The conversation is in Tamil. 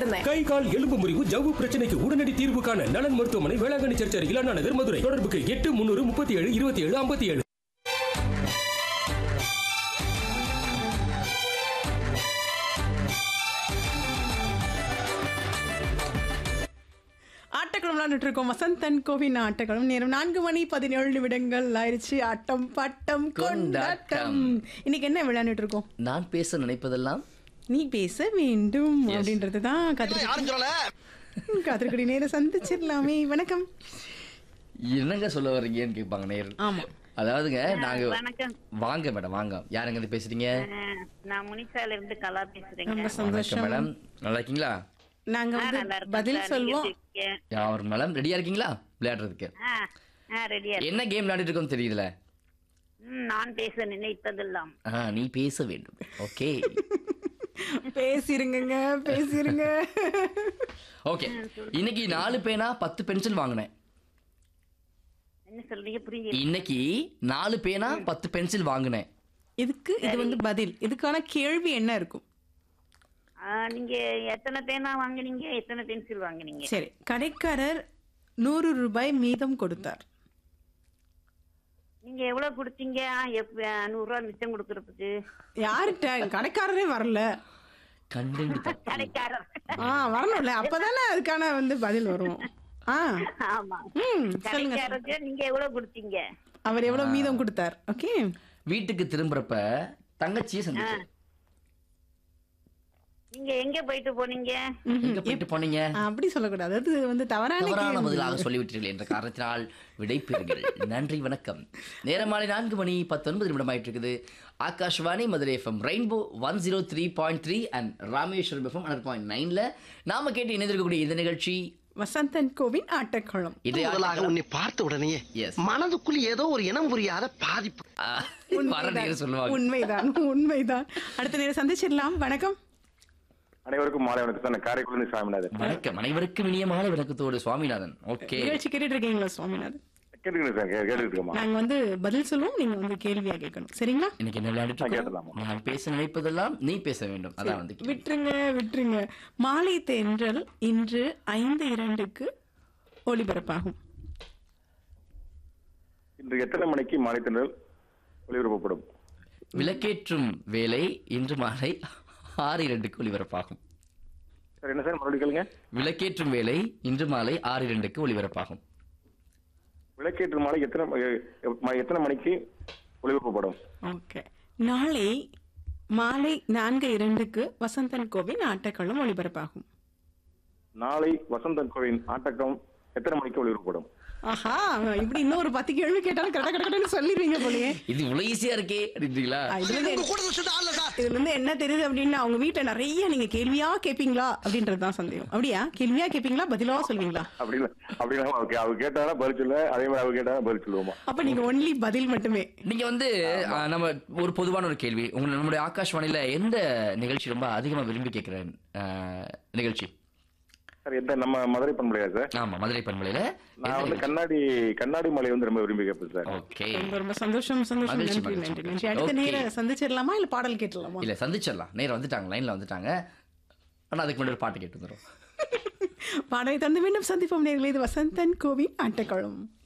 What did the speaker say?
இருந்தேன் கை கால் எலும்பு முறிவு ஜவ்வு பிரச்சனைக்கு உடனடி தீர்வு காண நலன் மருத்துவமனை வேளாங்கண்ணி சர்ச் அருகில் அண்ணா நகர் மதுரை தொடர்புக்கு எட்டு முன்னூறு முப்பத்தி ஏழு இருபத்தி ஏழு ஐம்பத்தி ஏழு ஆட்டக்களம் விளையாண்டுட்டு இருக்கோம் வசந்தன் கோவின் ஆட்டக்களம் நேரம் நான்கு மணி பதினேழு நிமிடங்கள் ஆயிடுச்சு ஆட்டம் பாட்டம் கொண்டாட்டம் இன்னைக்கு என்ன விளையாண்டுட்டு இருக்கோம் நான் பேச நினைப்பதெல்லாம் நீ பேச வேண்டும் அப்படின்றது தான் கத்திரிக்கடி கத்திரிக்கடி நேரம் சந்திச்சிடலாமே வணக்கம் என்னங்க சொல்ல வர்றீங்கன்னு கேட்பாங்க நேர் ஆமா அதாவதுங்க நாங்க வணக்கம் வாங்க மேடம் வாங்க யாருங்க இருந்து பேசுறீங்க அஹ், நான் முனிசால இருந்து கலா பேசுறேங்க ரொம்ப வணக்கம் சந்தோஷம் மேடம் நல்லா இருக்கீங்களா நாங்க ஆ, வந்து நல்லா இருக்கேன் பதில் சார். சொல்வோம் நீங்க எப்படி இருக்கீங்க? யார் மேடம் ரெடியா இருக்கீங்களா விளையாடுறதுக்கு ஆ, ஆ, ரெடியா இருக்கு. என்ன கேம் விளையாடிட்டு இருக்கோம் தெரியுதுல ம், நான் பேச நினைத்ததெல்லாம் ஆ நீ பேச வேண்டும் ஓகே பேசிருங்க பேசிருங்க ஓகே இன்னைக்கு நாலு பேனா பத்து பென்சில் வாங்கினேன் என்ன சொல்றீங்க புரியுது இன்னைக்கு நாலு பேனா பத்து பென்சில் வாங்கினேன் இதுக்கு இது வந்து பதில் இதுக்கான கேள்வி என்ன இருக்கும் நீங்க எத்தனை பேனா வாங்குனீங்க எத்தனை பென்சில் வாங்குனீங்க சரி கடைக்காரர் நூறு ரூபாய் மீதம் கொடுத்தார் நீங்க எவ்வளவு கொடுத்தீங்க ஆ, எப்- ஆ, நூறு ரூபாய் மிச்சம் கொடுக்கறதுக்கு யார்கிட்ட கடைக்காரரே வரல கண்டென்ட் தப்பு கடைக்காரர் ஆ வரணும்ல அப்பதானே அதுக்கான வந்து பதில் வரும் ஆ ஆமா ம் சொல்லுங்க கடைக்காரருக்கு நீங்க எவ்வளவு கொடுத்தீங்க அவர் எவ்வளவு மீதம் கொடுத்தார் ஓகே வீட்டுக்கு திரும்புறப்ப தங்கச்சியை சந்திச்சேன் நீங்க எங்க போயிட்டு போனீங்க எங்க போயிட்டு போனீங்க அப்படி சொல்லக்கூடாது அது வந்து தவறான தவறான கேள்வி. பதிலாக சொல்லிவிட்டீர்கள் என்ற காரணத்தினால் விடை பெறுங்கள் நன்றி வணக்கம் நேரம் மாலை நான்கு மணி பத்தொன்பது நிமிடம் ஆயிட்டு இருக்குது Akashvani Madurai FM rainbow one zero three point three and Rameswaram FM hundred point நைன்ல நாம கேட்டு இணைந்திருக்கக்கூடிய இந்த நிகழ்ச்சி வசந்தன் கோவின் ஆட்டக்களம் இதை முதலாக உன்னை பார்த்த உடனேயே Yes. மனதுக்குள் ஏதோ ஒரு இனம் புரியாத பாதிப்பு ஆ, வர நேரம் சொல்லுவாங்க உண்மைதான் உண்மைதான் அடுத்த நேரம் சந்திச்சிடலாம் வணக்கம் அனைவருக்கும் மாலை வணக்கம் சார் நான் காரைக்குடி சாமிநாதன் வணக்கம் அனைவருக்கும் இனிய மாலை வணக்கத்தோடு சுவாமிநாதன் ஓகே நிகழ்ச்சி கேட்டுட்டு இருக்கீங்களா சுவாமிநாதன் கேட்டுக்கிறேன் சார் கே- கேட்டுக்கிட்டு இருக்கேம்மா நாங்க வந்து பதில் சொல்லுவோம் நீங்க வந்து கேள்வியா கேட்கணும் சரிங்களா இன்னைக்கு என்ன விளையாடிட்டு இருக்கோம்? கேட்டலாமா? நான் பேச நினைப்பதெல்லாம் நீ பேச வேண்டும் அதான் வந்து கேள்வி. விட்டுருங்க விட்டுருங்க மாலை தென்றல் இன்று ஐந்து இரண்டுக்கு ஒளிபரப்பாகும் இன்று எத்தனை மணிக்கு மாலை திண்டல் ஒளிபரப்பப்படும் விளக்கேற்றும் வேலை இன்று மாலை ஆறு இரண்டுக்கு ஒளிபரப்பாகும் சார் என்ன சார் மறுபடியும் கேளுங்க விளக்கேற்றும் வேலை இன்று மாலை ஆறு இரண்டுக்கு ஒளிபரப்பாகும் விளக்கேற்று மாலை எத்தனை ம- ம- எத்தனை மணிக்கு ஒளிபரப்பப்படும் ஓகே நாளை மாலை நான்கு இரண்டுக்கு வசந்தன் கோவின் ஆட்டக்களம் ஒளிபரப்பாகும் நாளை வசந்தன் கோவின் ஆட்டக்கம் எத்தனை மணிக்கு ஒளிபரப்பப்படும் ஆஹா இப்படி இன்னும் ஒரு பத்து கேள்வி கேட்டாலும் கரெக்டா கரெக்டான்னு சொல்லிடுவீங்க போலயே இது இவ்வளவு ஈஸியா இருக்கே அப்படின்றீங்களா ஆ, இதுல இருந்து உங்க கூட சொல்லிட்டு ஆள்ல சார் இதுல இருந்து என்ன தெரியுது அப்படின்னா அவங்க வீட்டை நிறைய நீங்க கேள்வியா கேப்பீங்களா அப்படின்றது தான் சந்தேகம் அப்படியா கேள்வியா கேப்பீங்களா பதிலா சொல்வீங்களா அப்படின்னு அப்படின்னா ஓகே அவங்க கேட்டாலும் பதில் சொல்ல அதே மாதிரி அவங்க கேட்டாலும் பதில் சொல்லுவோமா அப்ப நீங்க ஒன்லி பதில் மட்டுமே நீங்க வந்து ஆ, நம்ம ஒரு பொதுவான ஒரு கேள்வி உங்க நம்முடைய ஆகாஷ்வாணியில எந்த நிகழ்ச்சி ரொம்ப அதிகமா விரும்பி கேட்கிற ஆ, நிகழ்ச்சி சார் எந்த நம்ம மதுரை பண்பலையா சார் ஆமா மதுரை பண்பலையில நான் வந்து கண்ணாடி கண்ணாடி மலை வந்து ரொம்ப விரும்பி கேட்பேன் சார் ஓகே ரொம்ப ரொம்ப சந்தோஷம் சந்தோஷம் மகிழ்ச்சி, நன்றி மகிழ்ச்சி, நன்றி நன்றி மகிழ்ச்சி. அடுத்த Okay. நேரம் சந்திச்சிடலாமா இல்ல பாடல் கேட்டுடலாமா இல்ல சந்திச்சிடலாம் நேரம் வந்துட்டாங்க லைன்ல வந்துட்டாங்க ஆனா அதுக்கு முன்னாடி ஒரு பாட்டு கேட்டு வந்துடும் பாடலை தந்து மீண்டும் சந்திப்போம் நேர்களே இது வசந்தன் கோவின் ஆட்டக்களம்